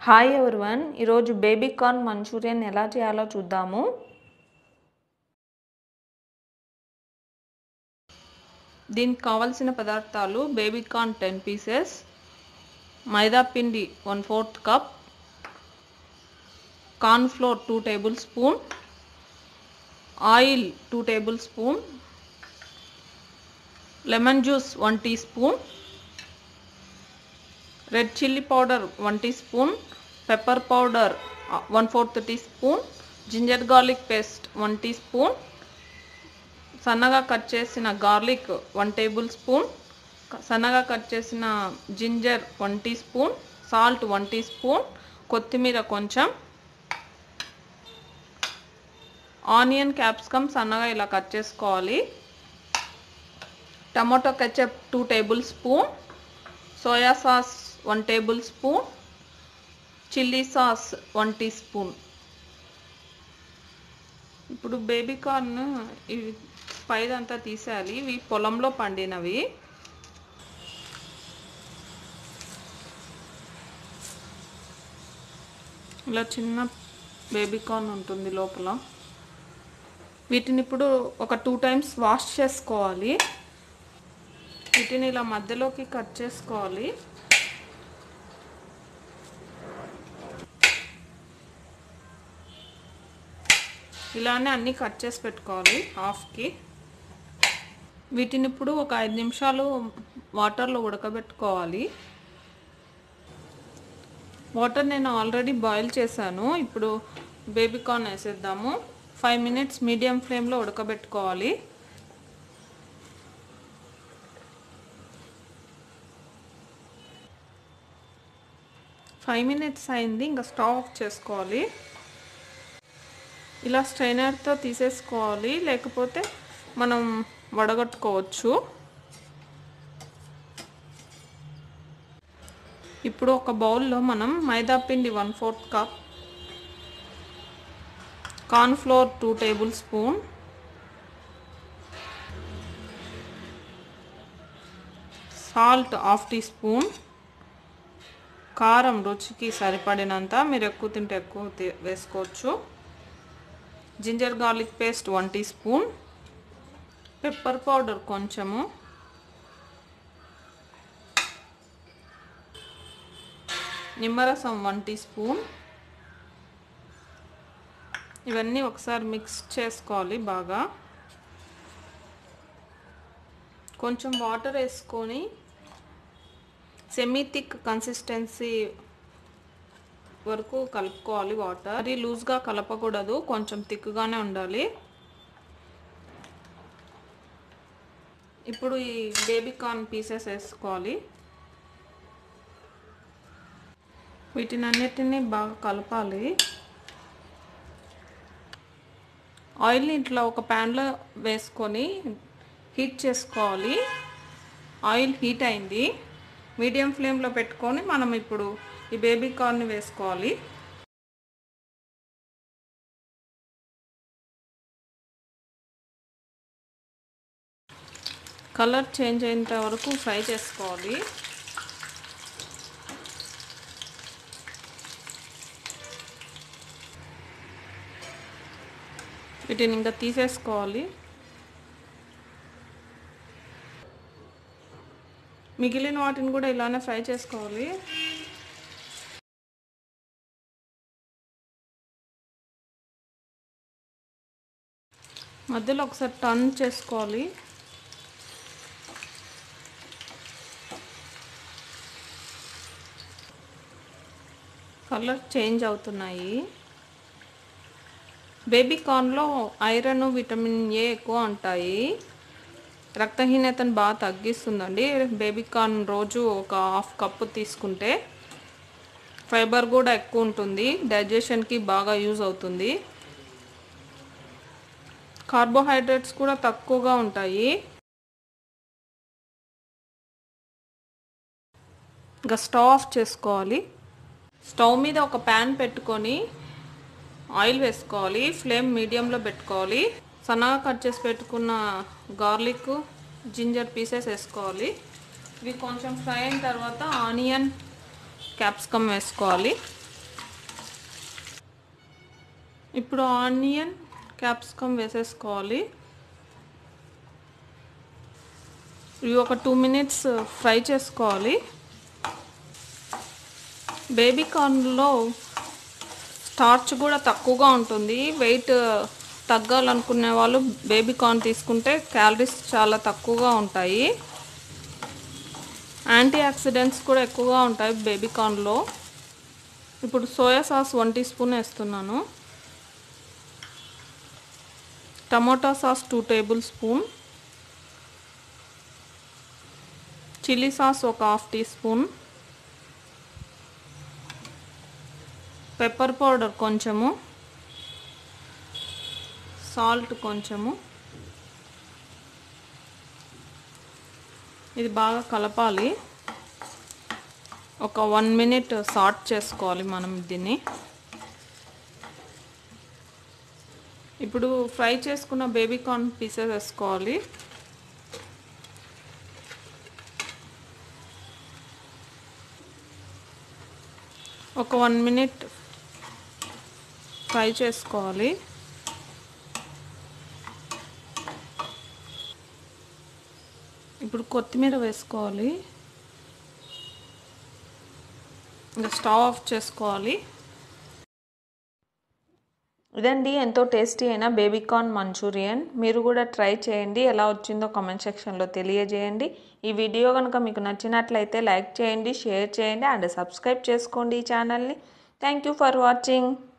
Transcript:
hi everyone ఈరోజు baby corn manchurian ఎలా చేయాలో చూద్దాము దీనికి కావాల్సిన పదార్థాలు baby corn ten pieces maida పిండి one fourth cup cornflour two tablespoon oil two tablespoon lemon juice one teaspoon red chilli powder one teaspoon pepper powder one fourth teaspoon ginger garlic paste one teaspoon సన్నగా cut చేసిన garlic one tablespoon సన్నగా cut చేసిన ginger one teaspoon salt one tea spoon కొత్తిమీర కొంచెం onion capsicum సన్నగా ఇలా cut చేసుకోవాలి tomato ketchup two tablespoon soya sauce one tablespoon chilli sauce one teaspoon ఇప్పుడు baby corn ఇవి పైదంతా తీసేయాలి ఇవి పొలంలో పండినవి ఇలా చిన్న బేబీ కార్న్ ఉంటుంది లోపల వీటిని ఇప్పుడు ఒక టూ టైమ్స్ వాష్ చేసుకోవాలి వీటిని ఇలా మధ్యలోకి కట్ చేసుకోవాలి ఇలానే అన్నీ కట్ చేసి పెట్టుకోవాలి హాఫ్కి వీటిని ఇప్పుడు ఒక ఐదు నిమిషాలు వాటర్లో ఉడకబెట్టుకోవాలి వాటర్ నేను ఆల్రెడీ బాయిల్ చేశాను ఇప్పుడు బేబీ కార్న్ వేసేద్దాము ఫైవ్ మినిట్స్ మీడియం ఫ్లేమ్లో ఉడకబెట్టుకోవాలి ఫైవ్ మినిట్స్ అయింది ఇంకా స్టవ్ ఆఫ్ చేసుకోవాలి ఇలా స్ట్రైనర్తో తీసేసుకోవాలి లేకపోతే మనం వడగట్టుకోవచ్చు ఇప్పుడు ఒక బౌల్లో మనం మైదా పిండి one fourth cup cornflour two tablespoon salt half teaspoon కారం రుచికి సరిపడినంత మీరు ఎక్కువ తింటే ఎక్కువ వేసుకోవచ్చు ginger garlic paste one teaspoon pepper powder కొంచెము నిమ్మరసం వన్ టీ స్పూన్ ఇవన్నీ ఒకసారి మిక్స్ చేసుకోవాలి బాగా కొంచెం వాటర్ వేసుకొని సెమీ థిక్ కన్సిస్టెన్సీ వరకు కలుపుకోవాలి వాటర్ అది లూజ్గా కలపకూడదు కొంచెం థిక్గానే ఉండాలి ఇప్పుడు ఈ బేబీ కార్న్ పీసెస్ వేసుకోవాలి వీటిని అన్నిటినీ బాగా కలపాలి ఆయిల్ని ఇట్లా ఒక ప్యాన్లో వేసుకొని హీట్ చేసుకోవాలి ఆయిల్ హీట్ అయింది మీడియం ఫ్లేమ్లో పెట్టుకొని మనం ఇప్పుడు ఈ బేబీ కార్న్ వేసుకోవాలి కలర్ చేంజ్ అయ్యేంత వరకు ఫ్రై చేసుకోవాలి వీటిని ఇంకా తీసేసుకోవాలి మిగిలిన వాటిని కూడా ఇలానే ఫ్రై చేసుకోవాలి మధ్యలో ఒకసారి టర్న్ చేసుకోవాలి కలర్ చేంజ్ అవుతున్నాయి బేబీ కార్న్లో ఐరన్ విటమిన్ ఏ ఎక్కువ ఉంటాయి రక్తహీనతను బాగా తగ్గిస్తుందండి బేబీ కార్న్ రోజు ఒక హాఫ్ కప్పు తీసుకుంటే ఫైబర్ కూడా ఎక్కువ ఉంటుంది డైజెషన్కి బాగా యూజ్ అవుతుంది కార్బోహైడ్రేట్స్ కూడా తక్కువగా ఉంటాయి ఇంకా స్టవ్ ఆఫ్ చేసుకోవాలి స్టవ్ మీద ఒక ప్యాన్ పెట్టుకొని ఆయిల్ వేసుకోవాలి ఫ్లేమ్ మీడియంలో పెట్టుకోవాలి సన్నగా కట్ చేసి పెట్టుకున్న గార్లిక్ జింజర్ పీసెస్ వేసుకోవాలి ఇవి కొంచెం ఫ్రై అయిన తర్వాత ఆనియన్ క్యాప్సికమ్ వేసుకోవాలి ఇప్పుడు ఆనియన్ క్యాప్సికమ్ వేసేసుకోవాలి ఇవి ఒక టూ మినిట్స్ ఫ్రై చేసుకోవాలి బేబీ కార్న్లో స్టార్చ్ కూడా తక్కువగా ఉంటుంది వెయిట్ తగ్గాలనుకునే వాళ్ళు బేబీ కార్న్ తీసుకుంటే క్యాలరీస్ చాలా తక్కువగా ఉంటాయి యాంటీ ఆక్సిడెంట్స్ కూడా ఎక్కువగా ఉంటాయి బేబీ కార్న్లో ఇప్పుడు soya sauce one teaspoon వేస్తున్నాను tomato sauce two tablespoon chilli sauce ఒక half teaspoon pepper powder కొంచెము సాల్ట్ కొంచెము ఇది బాగా కలపాలి ఒక వన్ మినిట్ సాట్ చేసుకోవాలి మనం దీన్ని ఇప్పుడు ఫ్రై చేసుకున్న బేబీ కార్న్ పీసెస్ వేసుకోవాలి ఒక వన్ మినిట్ ఫ్రై చేసుకోవాలి ఇప్పుడు కొత్తిమీర వేసుకోవాలి ఇంకా స్టవ్ ఆఫ్ చేసుకోవాలి ఇదండి ఎంతో టేస్టీ అయిన బేబీకార్న్ మంచూరియన్ మీరు కూడా ట్రై చేయండి ఎలా వచ్చిందో కామెంట్ సెక్షన్లో తెలియజేయండి ఈ వీడియో కనుక మీకు నచ్చినట్లయితే లైక్ చేయండి షేర్ చేయండి అండ్ సబ్స్క్రైబ్ చేసుకోండి ఈ ఛానల్ని థ్యాంక్ యూ ఫర్ వాచింగ్